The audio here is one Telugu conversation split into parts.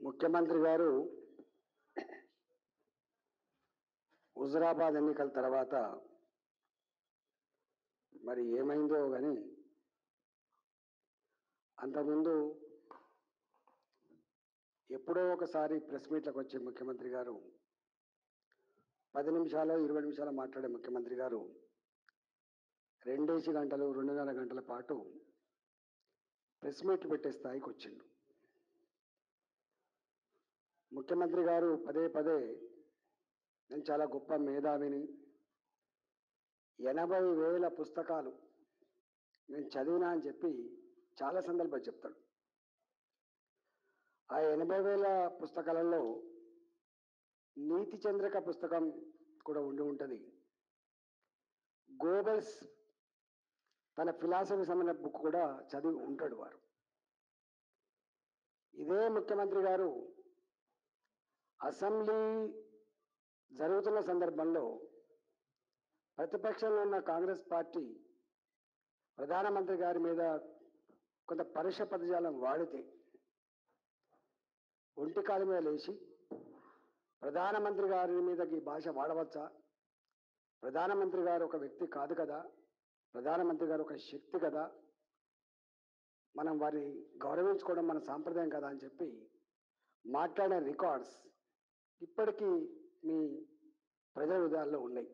ముఖ్యమంత్రి గారు హుజరాబాద్ ఎన్నికల తర్వాత మరి ఏమైందో కానీ అంతకుముందు ఎప్పుడో ఒకసారి ప్రెస్ మీట్లకు వచ్చే ముఖ్యమంత్రి గారు పది నిమిషాలు ఇరవై నిమిషాలు మాట్లాడే ముఖ్యమంత్రి గారు రెండేసి గంటలు రెండున్నర గంటల పాటు ప్రెస్ మీట్లు పెట్టే స్థాయికి వచ్చిండు ముఖ్యమంత్రి గారు పదే పదే నేను చాలా గొప్ప మేధావిని ఎనభై వేల పుస్తకాలు నేను చదివినా అని చెప్పి చాలా సందర్భాలు చెప్తాడు ఆ ఎనభై వేల పుస్తకాలలో నీతి చంద్రిక పుస్తకం కూడా ఉండి ఉంటుంది గోబెల్స్ తన ఫిలాసఫీ సంబంధించిన బుక్ కూడా చదివి ఉంటాడు వారు ఇదే ముఖ్యమంత్రి గారు అసెంబ్లీ జరుగుతున్న సందర్భంలో ప్రతిపక్షంలో ఉన్న కాంగ్రెస్ పార్టీ ప్రధానమంత్రి గారి మీద కొంత పరుష పదజాలం వాడితే ఒంటి కాలు మీద లేచి ప్రధానమంత్రి గారి మీద ఈ భాష వాడవచ్చా ప్రధానమంత్రి గారు ఒక వ్యక్తి కాదు కదా ప్రధానమంత్రి గారు ఒక శక్తి కదా మనం వారిని గౌరవించుకోవడం మన సాంప్రదాయం కదా అని చెప్పి మాట్లాడిన రికార్డ్స్ ఇప్పటికీ మీ ప్రజల హృదయాల్లో ఉన్నాయి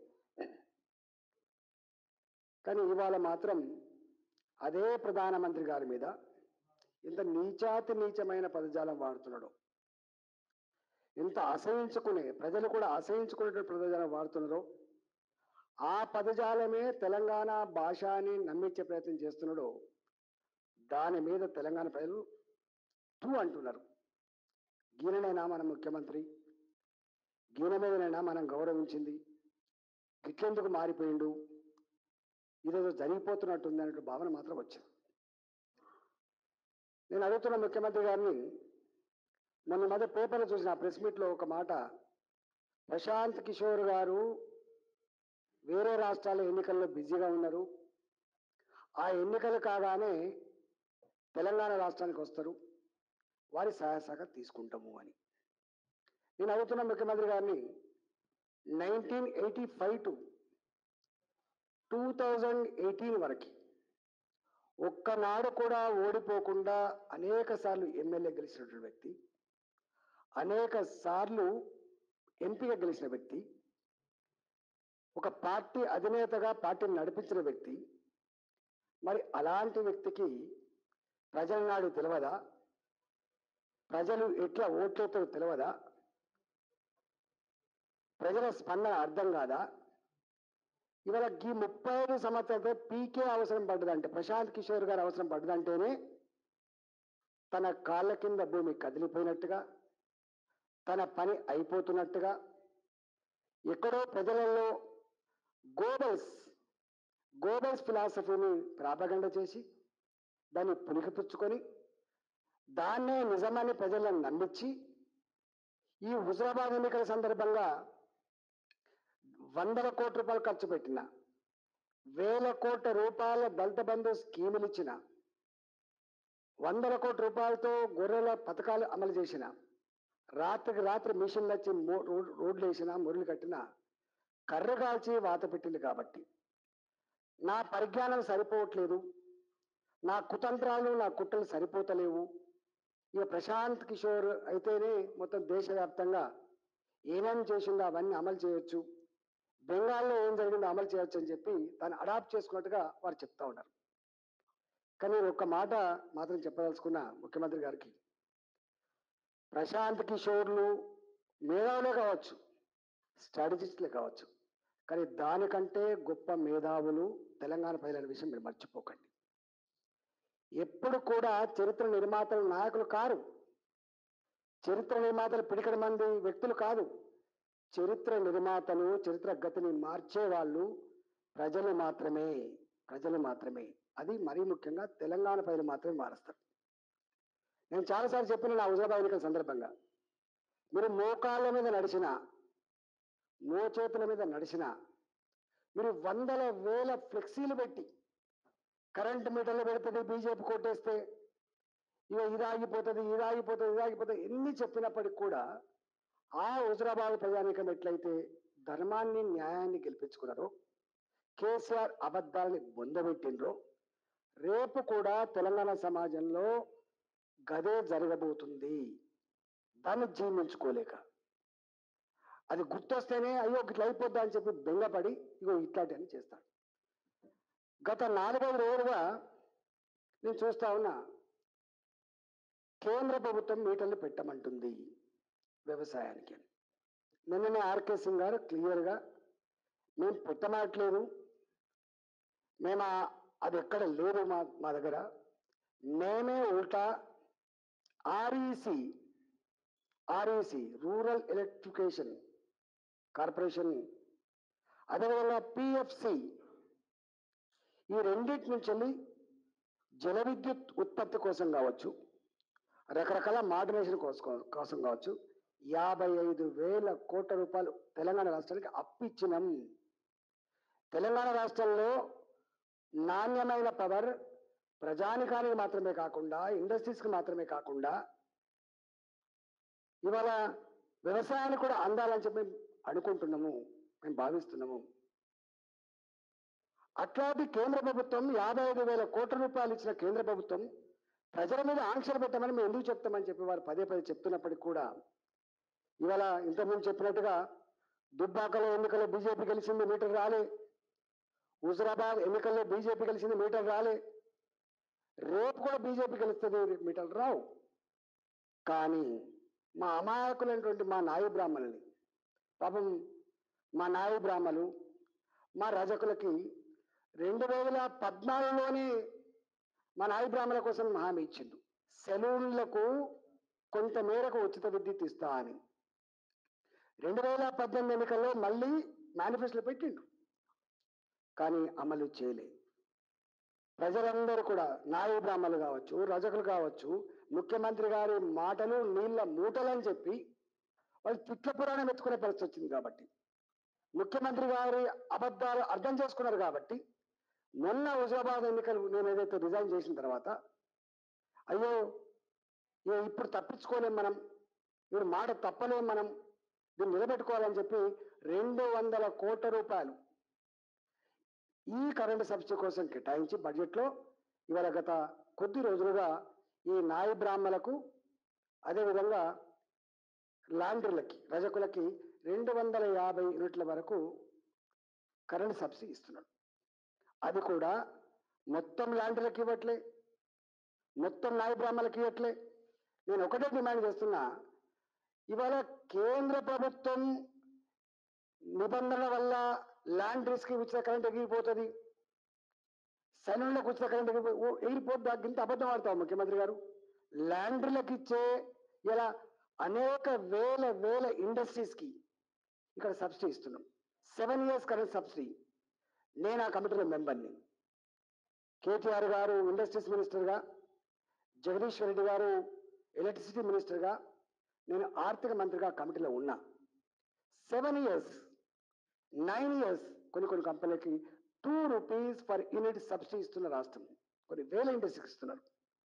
కానీ ఇవాళ మాత్రం అదే ప్రధానమంత్రి గారి మీద ఇంత నీచాతి నీచమైన పదజాలం వాడుతున్నాడు ఇంత అసహించుకునే ప్రజలు కూడా అసహించుకునేటువంటి పదజాలం వాడుతున్నారో ఆ పదజాలమే తెలంగాణ భాష అని నమ్మించే ప్రయత్నం చేస్తున్నాడో దాని మీద తెలంగాణ ప్రజలు తూ అంటున్నారు గీననైనా మన ముఖ్యమంత్రి గీన మీదనైనా మనం గౌరవించింది గిట్లెందుకు మారిపోయిండు ఇదేదో జరిగిపోతున్నట్టుంది అనే భావన మాత్రం వచ్చింది నేను అడుగుతున్న ముఖ్యమంత్రి గారిని మొన్న మధ్య పేపర్లో చూసిన ప్రెస్ మీట్లో ఒక మాట ప్రశాంత్ కిషోర్ గారు వేరే రాష్ట్రాల ఎన్నికల్లో బిజీగా ఉన్నారు ఆ ఎన్నికలు కాగానే తెలంగాణ రాష్ట్రానికి వస్తారు వారి సహాయ సహకారం తీసుకుంటాము అని నేను అడుగుతున్న ముఖ్యమంత్రి గారిని nineteen eighty five to two thousand eighteen వరకు ఒక్కనాడు కూడా ఓడిపోకుండా అనేక సార్లు ఎమ్మెల్యే గెలిచినటువంటి వ్యక్తి అనేక సార్లు ఎంపీగా గెలిచిన వ్యక్తి ఒక పార్టీ అధినేతగా పార్టీని నడిపించిన వ్యక్తి మరి అలాంటి వ్యక్తికి ప్రజల నాడు తెలియదా ప్రజలు ఎట్లా ఓట్లేతో తెలియదా ప్రజల స్పందన అర్థం కాదా ఇవాళ ఈ ముప్పై ఐదు సంవత్సరాలతో పీకే అవసరం పడ్డదంటే ప్రశాంత్ కిషోర్ గారు అవసరం పడ్డదంటేనే తన కాళ్ళ కింద భూమి కదిలిపోయినట్టుగా తన పని అయిపోతున్నట్టుగా ఎక్కడో ప్రజలలో గోబల్స్ గోబల్స్ ఫిలాసఫీని ప్రాపగండ చేసి దాన్ని పులికిపుచ్చుకొని దాన్నే నిజమని ప్రజలను నమ్మించి ఈ హుజరాబాద్ ఎన్నికల సందర్భంగా వందల కోట్ల రూపాయలు ఖర్చు పెట్టిన వేల కోట్ల రూపాయల దళిత బంధు స్కీములు ఇచ్చిన వందల కోట్ల రూపాయలతో గొర్రెల పథకాలు అమలు చేసిన రాత్రికి రాత్రి మిషన్లు వచ్చి మో- రోడ్- రోడ్లు వేసిన మురులు కట్టిన కర్ర కాల్చి వాత పెట్టింది కాబట్టి నా పరిజ్ఞానం సరిపోవట్లేదు నా కుతంత్రాలు నా కుట్రలు సరిపోతలేవు ఇక ప్రశాంత్ కిషోర్ అయితేనే మొత్తం దేశవ్యాప్తంగా ఏమేమి చేసిందో అవన్నీ అమలు చేయొచ్చు బెంగాల్లో ఏం జరిగిందో అమలు చేయొచ్చు అని చెప్పి దాన్ని అడాప్ట్ చేసుకున్నట్టుగా వారు చెప్తా ఉన్నారు కానీ నేను ఒక్క మాట మాత్రం చెప్పదలుచుకున్న ముఖ్యమంత్రి గారికి ప్రశాంత్ కిషోర్లు మేధావులే కావచ్చు స్ట్రాటజిస్టులే కావచ్చు కానీ దానికంటే గొప్ప మేధావులు తెలంగాణ ప్రజలైన విషయం మీరు మర్చిపోకండి ఎప్పుడు కూడా చరిత్ర నిర్మాతలు నాయకులు కారు చరిత్ర నిర్మాతలు పిడికడ మంది వ్యక్తులు కాదు చరిత్ర నిర్మాతలు చరిత్ర గతిని మార్చే వాళ్ళు ప్రజలు మాత్రమే ప్రజలు మాత్రమే అది మరీ ముఖ్యంగా తెలంగాణ ప్రజలు మాత్రమే మారుస్తారు నేను చాలాసార్లు చెప్పిన నా హుజరాబాద్ ఎన్నికల సందర్భంగా మీరు మోకాళ్ళ మీద నడిచిన మోచేతుల మీద నడిచిన మీరు వందల వేల ఫ్లెక్సీలు పెట్టి కరెంట్ మీటర్లు పెడుతుంది బీజేపీ కొట్టేస్తే ఇక ఇది ఆగిపోతుంది ఇది ఆగిపోతుంది ఇది ఆగిపోతుంది ఎన్ని చెప్పినప్పటికి కూడా ఆ హుజరాబాద్ ప్రజానీకం ఎట్లయితే ధర్మాన్ని న్యాయాన్ని గెలిపించుకున్నారో కేసీఆర్ అబద్ధాలని బొందబెట్టిండ్రో రేపు కూడా తెలంగాణ సమాజంలో గదే జరగబోతుంది దాన్ని జీర్ణించుకోలేక అది గుర్తొస్తేనే అయ్యో ఇట్లా అయిపోద్దా అని చెప్పి బెంగపడి ఇగో ఇట్లాంటివన్నీ చేస్తాడు గత నాలుగైదు రోజులుగా నేను చూస్తా ఉన్నా కేంద్ర ప్రభుత్వం మీటర్లు పెట్టమంటుంది వ్యవసాయానికి నిన్ననే ఆర్కే సింగ్ గారు క్లియర్గా మేము పుట్టమాట్లేదు మేము ఆ- అది ఎక్కడ లేదు మా మా దగ్గర మేమే ఉల్టా REC REC rural electrification corporation అదేవిధంగా పిఎఫ్సి ఈ రెండింటి నుంచి వెళ్ళి జల విద్యుత్ ఉత్పత్తి కోసం కావచ్చు రకరకాల మోడరేషన్ కోసం కోసం కావచ్చు యాభై ఐదు వేల కోట్ల రూపాయలు తెలంగాణ రాష్ట్రానికి అప్పిచ్చినాం తెలంగాణ రాష్ట్రంలో నాణ్యమైన పవర్ ప్రజానికానికి మాత్రమే కాకుండా ఇండస్ట్రీస్కి మాత్రమే కాకుండా ఇవాళ వ్యవసాయానికి కూడా అందాలని చెప్పి మేము అనుకుంటున్నాము మేము భావిస్తున్నాము అట్లాంటి కేంద్ర ప్రభుత్వం యాభై ఐదు వేల కోట్ల రూపాయలు ఇచ్చిన కేంద్ర ప్రభుత్వం ప్రజల మీద ఆంక్షలు పెట్టమని మేము ఎందుకు చెప్తామని చెప్పి వారు పదే పదే చెప్తున్నప్పటికీ కూడా ఇవాళ ఇంతకుముందు చెప్పినట్టుగా దుబ్బాకలో ఎన్నికల్లో బీజేపీ గెలిచింది మీటర్ రాలే హుజరాబాద్ ఎన్నికల్లో బీజేపీ గెలిచింది మీటర్ రాలే రేపు కూడా బీజేపీ గెలుస్తుంది మీటర్లు రావు కానీ మా అమాయకులైనటువంటి మా నాయి బ్రాహ్మణుల్ని పాపం మా నాయి బ్రాహ్మలు మా రజకులకి రెండు వేల పద్నాలుగులోనే మా నాయి బ్రాహ్మణుల కోసం హామీ ఇచ్చిండు సెలూన్లకు కొంత మేరకు ఉచిత విద్యుత్ ఇస్తా అని రెండు వేల పద్దెనిమిది ఎన్నికల్లో మళ్ళీ మేనిఫెస్టోలో పెట్టిండు కానీ అమలు చేయలే ప్రజలందరూ కూడా నాయి బ్రాహ్మణులు కావచ్చు రజకులు కావచ్చు ముఖ్యమంత్రి గారి మాటలు నీళ్ళ మూటలని చెప్పి వాళ్ళు తిట్ల పురాణం ఎత్తుకునే పరిస్థితి వచ్చింది కాబట్టి ముఖ్యమంత్రి గారి అబద్ధాలు అర్థం చేసుకున్నారు కాబట్టి మొన్న హుజరాబాద్ ఎన్నికలు నేను ఏదైతే రిజైన్ చేసిన తర్వాత అయ్యో ఇగో ఇప్పుడు తప్పించుకోలేం మనం ఇప్పుడు మాట తప్పలేం మనం దీన్ని నిలబెట్టుకోవాలని చెప్పి రెండు వందల కోట్ల రూపాయలు ఈ కరెంటు సబ్సిడీ కోసం కేటాయించి బడ్జెట్లో ఇవాళ గత కొద్ది రోజులుగా ఈ నాయి బ్రాహ్మలకు అదేవిధంగా లాండ్రీలకి రజకులకి రెండు వందల యాభై యూనిట్ల వరకు కరెంట్ సబ్సిడీ ఇస్తున్నాడు అది కూడా మొత్తం లాండ్రీలకు ఇవ్వట్లే మొత్తం నాయ బ్రాహ్మణులకు ఇవ్వట్లే నేను ఒకటే డిమాండ్ చేస్తున్నా ఇవాళ కేంద్ర ప్రభుత్వం నిబంధనల వల్ల లాండ్రీస్కి ఉచిత కరెంట్ ఎగిరిపోతుంది సైన్యంలోకి ఉచిత కరెంట్ ఎగిరిపో ఓ, ఎగిరిపోద్దా ఇంత అబద్ధం ఆడతావు ముఖ్యమంత్రి గారు లాండ్రీలకు ఇచ్చే ఇలా అనేక వేల వేల ఇండస్ట్రీస్కి ఇక్కడ సబ్సిడీ ఇస్తున్నాం సెవెన్ ఇయర్స్ కరెంట్ సబ్సిడీ నేను ఆ కమిటీలో మెంబర్ని కేటీఆర్ గారు ఇండస్ట్రీస్ మినిస్టర్గా జగదీశ్వర్ రెడ్డి గారు ఎలక్ట్రిసిటీ మినిస్టర్గా నేను ఆర్థిక మంత్రిగా కమిటీలో ఉన్నా సెవెన్ ఇయర్స్ నైన్ ఇయర్స్ కొన్ని కొన్ని కంపెనీలకి two rupees for unit subsidy ఇస్తున్న రాష్ట్రం కొన్ని వేల ఇండస్ట్రీకి ఇస్తున్నారు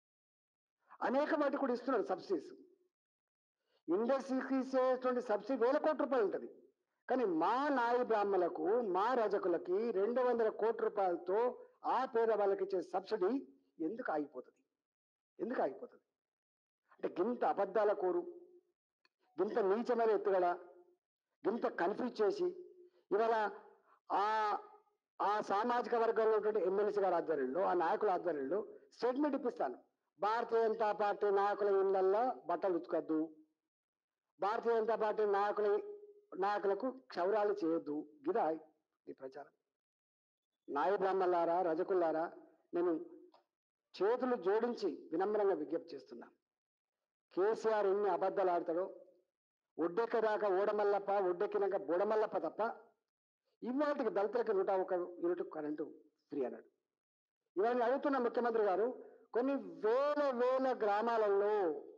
అనేక వాటికి కూడా ఇస్తున్నారు సబ్సిడీస్ ఇండస్ట్రీకి ఇచ్చేటువంటి సబ్సిడీ వేల కోట్ల రూపాయలు ఉంటుంది కానీ మా నాయి బ్రాహ్మణులకు మా రజకులకి రెండు వందల కోట్ల రూపాయలతో ఆ పేదవాళ్ళకి ఇచ్చే సబ్సిడీ ఎందుకు ఆగిపోతుంది ఎందుకు ఆగిపోతుంది అంటే గింత అబద్ధాల కోరు గింత నీచమైన ఎత్తుగడ గింత కన్ఫ్యూజ్ చేసి ఇవాళ ఆ ఆ సామాజిక వర్గంలో ఉన్నటువంటి ఎమ్మెల్సీ గారి ఆధ్వర్యంలో ఆ నాయకుల ఆధ్వర్యంలో స్టేట్మెంట్ ఇప్పిస్తాను భారతీయ జనతా పార్టీ నాయకుల ఇళ్లల్లో బట్టలు ఉతకద్దు భారతీయ జనతా పార్టీ నాయకుల నాయకులకు క్షౌరాలు చేయొద్దు గిదా ఈ ప్రచారం నాయ బ్రాహ్మణులారా రజకులారా నేను చేతులు జోడించి వినమ్రంగా విజ్ఞప్తి చేస్తున్నా కేసీఆర్ ఎన్ని అబద్ధాలు ఆడతాడో ఒడ్డెక్కదాకా ఓడమల్లప్ప ఒడ్డెక్కినాక బోడమల్లప్ప తప్ప ఇవాటికి దళితులకి నూట ఒక యూనిట్ కరెంటు ఫ్రీ అన్నాడు ఇవన్నీ అడుగుతున్న ముఖ్యమంత్రి గారు కొన్ని వేల వేల గ్రామాలలో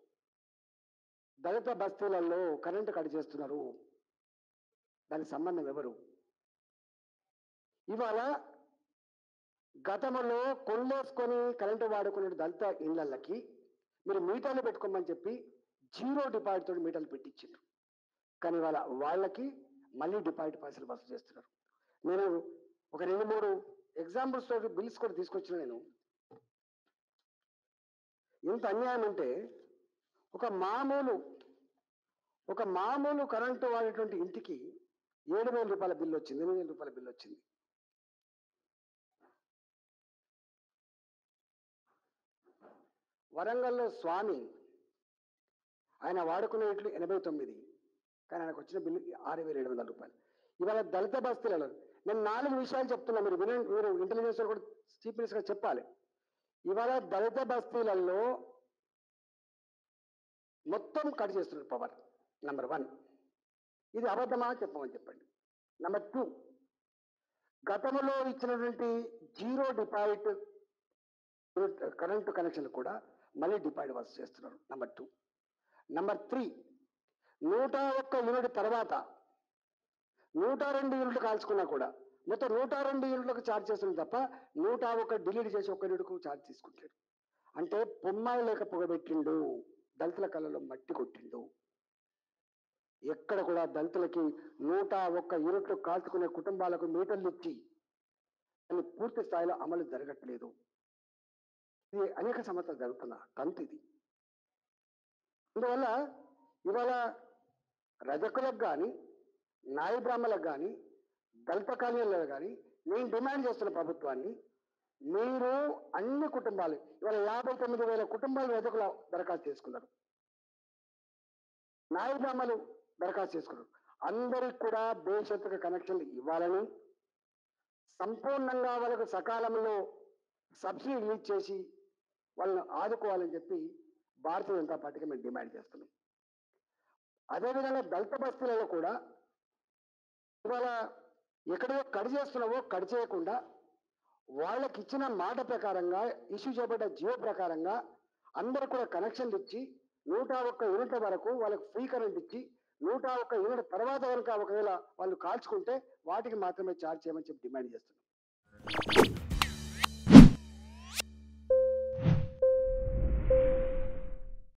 దళిత బస్తీలలో కరెంటు కట్ చేస్తున్నారు దానికి సంబంధం ఎవరు ఇవాళ గతంలో కొల్లేసుకొని కరెంటు వాడుకునే దళిత ఇళ్లకి మీరు మీటర్లు పెట్టుకోమని చెప్పి జీరో డిపాజిట్ తోటి మీటర్లు పెట్టించారు కానీ వాళ్ళ వాళ్ళకి మళ్ళీ డిపాజిట్ పైసలు వసూలు చేస్తున్నారు నేను ఒక రెండు మూడు ఎగ్జాంపుల్స్ తోటి బిల్స్ కూడా తీసుకొచ్చిన నేను ఎంత అన్యాయం అంటే ఒక మామూలు ఒక మామూలు కరెంటు వాడేటువంటి ఇంటికి ఏడు వేల రూపాయల బిల్లు వచ్చింది ఎనిమిది వేల రూపాయల బిల్లు వచ్చింది వరంగల్లో స్వామి ఆయన వాడుకునే ఇట్లు ఎనభై తొమ్మిది కానీ ఆయనకు వచ్చిన బిల్లు ఆరు వేల ఏడు వందల రూపాయలు ఇవాళ దళిత బస్తీలలో నేను నాలుగు విషయాలు చెప్తున్నా మీరు వినండి మీరు ఇంటెలిజెన్స్ కూడా చీఫ్ మినిస్టర్ గారు చెప్పాలి ఇవాళ దళిత బస్తీలలో మొత్తం కట్ చేస్తున్నారు పవర్ నంబర్ వన్ ఇది అబద్ధమా చెప్పమని చెప్పండి నంబర్ టూ గతంలో ఇచ్చినటువంటి జీరో డిపాజిట్ కరెంటు కనెక్షన్లు కూడా మళ్ళీ డిపాజిట్ వసూలు చేస్తున్నారు నంబర్ టూ నంబర్ త్రీ నూట ఒక్క యూనిట్ తర్వాత నూట రెండు యూనిట్లు కాల్చుకున్నా కూడా మొత్తం నూట రెండు యూనిట్లకు ఛార్జ్ చేస్తుంది తప్ప నూట ఒక డిలీట్ చేసి ఒక్క యూనిట్కు ఛార్జ్ తీసుకుంటాడు అంటే పొమ్మాయి లేక పొగబెట్టిండు దళితుల కళ్ళలో మట్టి కొట్టిండు ఎక్కడ కూడా దళితులకి నూట ఒక్క యూనిట్లు కాల్చుకునే కుటుంబాలకు మీటర్లు ఇచ్చి అని పూర్తి స్థాయిలో అమలు జరగట్లేదు ఇది అనేక సంవత్సరాలు జరుగుతున్న తంతు ఇది అందువల్ల ఇవాళ రజకులకు కానీ నాయ బ్రాహ్మణులకు కానీ దళిత కాలనీలకు కానీ నేను డిమాండ్ చేస్తున్న ప్రభుత్వాన్ని మీరు అన్ని కుటుంబాలు ఇవాళ యాభై తొమ్మిది వేల కుటుంబాలు రజకుల దరఖాస్తు చేసుకున్నారు నాయ బ్రాహ్మణులు దరఖాస్తు చేసుకున్నారు అందరికి కూడా భవిష్యత్తుకు కనెక్షన్లు ఇవ్వాలని సంపూర్ణంగా వాళ్ళకు సకాలంలో సబ్సిడీ రిలీజ్ చేసి వాళ్ళని ఆదుకోవాలని చెప్పి భారతీయ జనతా పార్టీకి మేము డిమాండ్ చేస్తున్నాం అదేవిధంగా దళిత బస్తీలలో కూడా ఇవాళ ఎక్కడో కడి చేస్తున్నావో కడి చేయకుండా వాళ్ళకి ఇచ్చిన మాట ప్రకారంగా ఇష్యూ చేయబడ్డ జియో ప్రకారంగా అందరూ కూడా కనెక్షన్లు ఇచ్చి నూట ఒక్క యూనిట్ల వరకు వాళ్ళకి ఫ్రీ కరెంట్ ఇచ్చి నూట ఒక్క యూనిట్ తర్వాత కనుక ఒకవేళ వాళ్ళు కాల్చుకుంటే వాటికి మాత్రమే ఛార్జ్ చేయమని చెప్పి డిమాండ్ చేస్తున్నాం